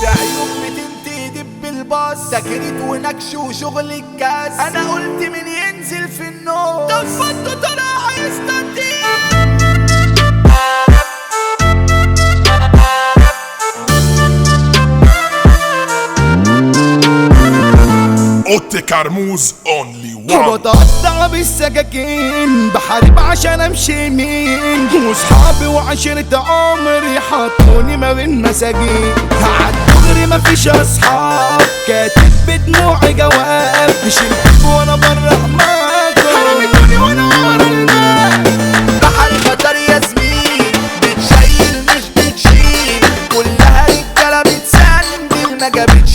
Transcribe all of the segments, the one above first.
في عيون بتنتدب بالباص سكرت ونكش وشغل الجاز انا قلت من ينزل في النوم طب فضوا طلع يستنتج اوتي كرموز اونلي وان بتقطع بالسكاكين بحارب عشان امشي يمين واصحابي وعشرة عمري حطوني ما بين مساجين عالدغري مفيش اصحاب كاتب بدموعي جواب شلت وانا بره معاكم رميتوني وانا ورا الباب بحر خطر يا زميل بتشيل مش بتشيل كلها رجاله بتسندل ما جابتش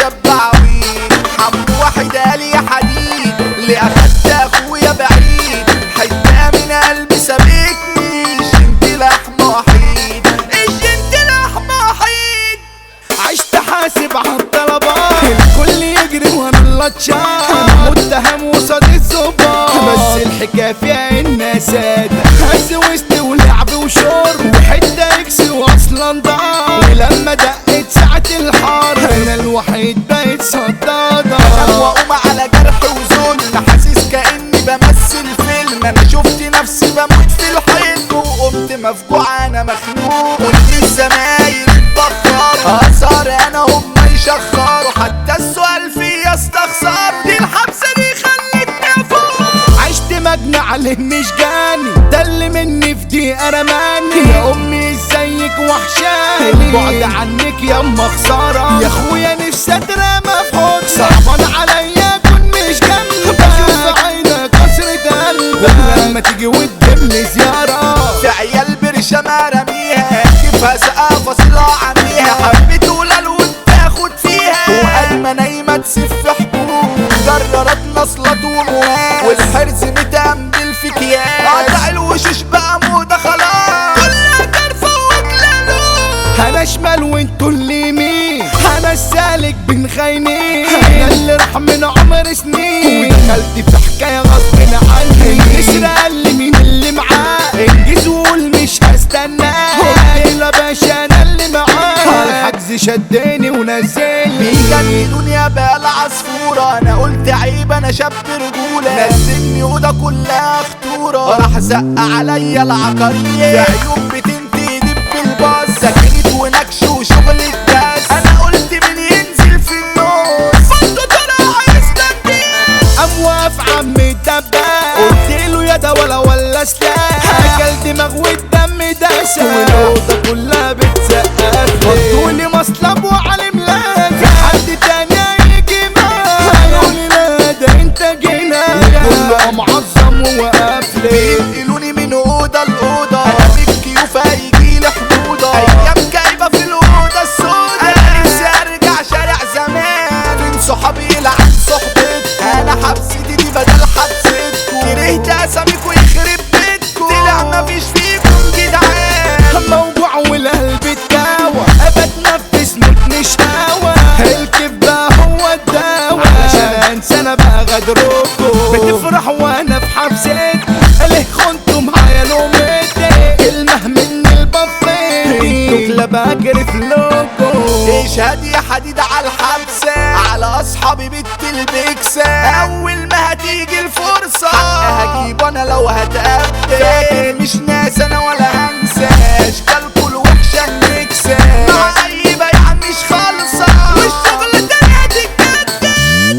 شبعوين حمو واحد قال يا حديد اللي اخدت اخويا بعيد حته من قلبي سابتني شنت لحم وحيد الشنت لحم وحيد عشت حاسب على الطلبات الكل يجري وانا اللطشان متهم وسط الظباط بس الحكايه فيها النساد هز وسط ولعب وشرب وحته اكس واصلا ضاع ولما دقت ساعة الحر انا الوحيد بقيت صدادة واقوم على جرح وذل حاسس كاني بمثل فيلم انا شفت نفسي بموت في الحلم وقمت مفجوع انا مخنوق كل الزمايل اتبخروا اثار انا هم يشخروا حتى السؤال فيا استخسر دي الحبسه دي خلتني افوق عشت مجني عليه مش جاني ده اللي مني في دقيقة رماني يا امي ازيك وحشاني البعد عنك يا اما خسارة يا اخويا نفسي اترمى في حضنك صعبان عليا اكون مش جنبك بشوف عينك كسرة قلبك لما تيجي وتجيب لي زيارة في عيال برشامة رميها كيفها سقافة صلاة عميها حبيت ولال وتاخد فيها وقلمة نايمة تسف حبوب جرارات نصلة ومواس والحرز متأمل في اكياس قطع الوشوش بقى موضة خلاص كلها كرفة وجلالوس انا شمال وانتوا اليمين انا السالك بين خاينين انا اللي راح من عمر سنين ودخلت في حكايه غصب عني النسر قال لي مين اللي معاه انجز وقول مش هستناه قلت له باشا انا اللي معاه الحجز شدني ونزلني بيجندوني يا بقى العصفورة انا قلت عيب انا شاب رجولة نزلني اوضة كلها خطورة راح زق عليا العقارية في عيون بتنتدب بالباص سكنت ونكش وشغل الجاز انا قلت من ينزل في النص فضوا طلع يستنتج قام واقف عم الدباب قلت له يا ده ولا ولا سلاح اكل دماغ والدم دسى والاوضه كلها بتسقف حطوا لي مصلب وعلي ملاك في حد تاني يجي معاك قالوا لي لا ده انت جناية كله معظم ووقف لي بينقلوني من اوضه لاوضه انا بالكيوف هيجيلي حموضه ايام جايبه في الاوضه السودا انا نفسي ارجع شارع زمان فين صحابي يلعب صحبتكم انا حبستي دي بدل حبستكم كرهت اساميكوا يخرب بيتكم طلع مفيش فيكم جدعان موجوع والقلب اتداوى بتنفس موت مش هوا الكيف بقى هو الدواء علشان انسى انا بقى غدركم بتفرح وانا في حبستي ليه خنتوا معايا لومتي كلمة من البفيت انتوا كلاب اجري في لوكو اشهد يا حديد على الحبسة على اصحابي بنت البكسة اول ما هتيجي الفرصة حق هجيب انا لو هتقابل فاكر مش ناس انا ولا هنسى اشكالكوا الوحشة النكسة مع اي بيعة مش خالصة والشغل تاني هتتجدد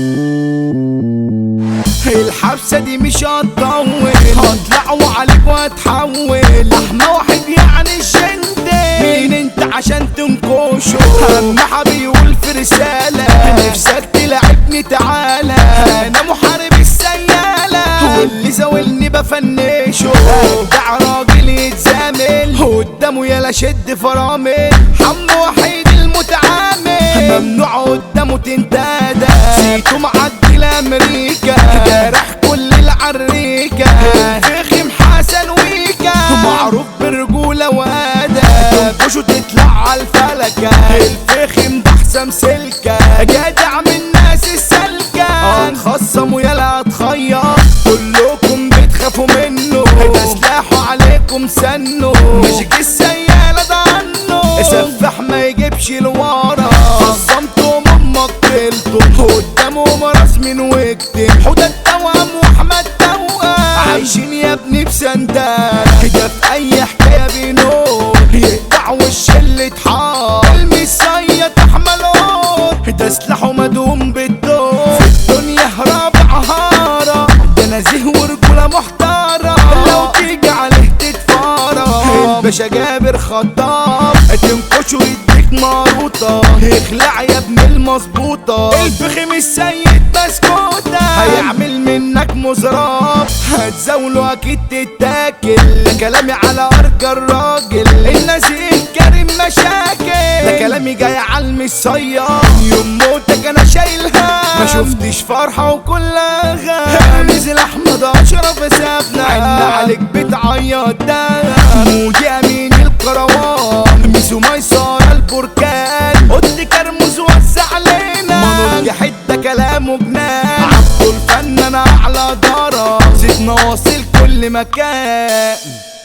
الحبسة دي مش هتطول هطلع وعليك وهتحول لحمة واحد يعني الشندة مين انت عشان تنكشه هم بيقول في رسالة نفسك تلعبني تعالى انا محارب السيالة واللي زاولني بفنشه ابدع راجل يتزامل قدامه يلا شد فرامل حمو وحيد المتعامل ممنوع قدامه تنتادى سيتو معدي لامريكا جارح كل العريكة فخم حسن ويكا معروف برجولة وادب وشو تطلع على الفلكة الفخم ده حسام سلكة جدع من الناس السالكة هتخصموا يلا هتخيط كلكم بتخافوا منه ده سلاحه عليكم سنه مش السيالة ده عنه سفاح ما يجيبش لورا في نور يقطع وش اللي اتحار المسية تحملون ده سلاحه مدوم بالدور في الدنيا رابع هارة ده نزيه ورجولة محتارة لو تيجي عليه تتفارى الباشا جابر خطاب تنكش ويديك ماروطة اخلع يا ابن المظبوطة الفخم السيد مسكوتة هيعمل منك مزراب هتزاوله اكيد تتاكل ده كلامي على ارجى الراجل النزيه كريم مشاكل ده كلامي جاي على المصية يوم موتك انا شايلها ما شفتش فرحة وكلها غام نزل احمد اشرف سابنا عنا عليك بتعيط ده مودي امين الكروان ميسو ميسر البركان قلت كرموز وزع علينا منور جحد ده كلامه جنان عبده الفنان اعلى درجة زدنا واصل كل مكان